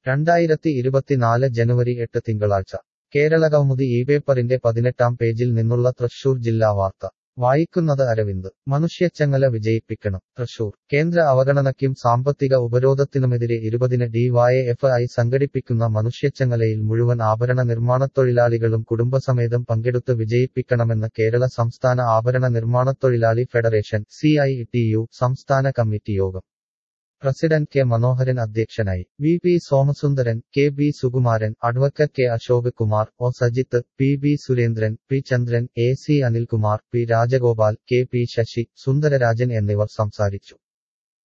രണ്ടായിരത്തി ഇരുപത്തിനാല് ജനുവരി എട്ട് തിങ്കളാഴ്ച കേരളകൗമുദി ഈ പേപ്പറിന്റെ പതിനെട്ടാം പേജിൽ നിന്നുള്ള തൃശൂർ ജില്ലാ വാർത്ത വായിക്കുന്നത് അരവിന്ദ് മനുഷ്യച്ചങ്ങല വിജയിപ്പിക്കണം തൃശൂർ കേന്ദ്ര അവഗണനയ്ക്കും സാമ്പത്തിക ഉപരോധത്തിനുമെതിരെ ഇരുപതിന് ഡിവൈഎഫ് ഐ സംഘടിപ്പിക്കുന്ന മനുഷ്യച്ചങ്ങലയിൽ മുഴുവൻ ആഭരണ നിർമ്മാണത്തൊഴിലാളികളും കുടുംബസമേതം പങ്കെടുത്ത് വിജയിപ്പിക്കണമെന്ന് കേരള സംസ്ഥാന ആഭരണ നിർമ്മാണത്തൊഴിലാളി ഫെഡറേഷൻ സി സംസ്ഥാന കമ്മിറ്റി യോഗം പ്രസിഡന്റ് കെ മനോഹരൻ അധ്യക്ഷനായി V P Somasundaran K B Sukumaran advocate K Ashok Kumar O Sajith P B Surendran P Chandran A C Anilkumar P Rajagopal K P Sasi Sundararajan എന്നിവർ സംസാരിച്ചു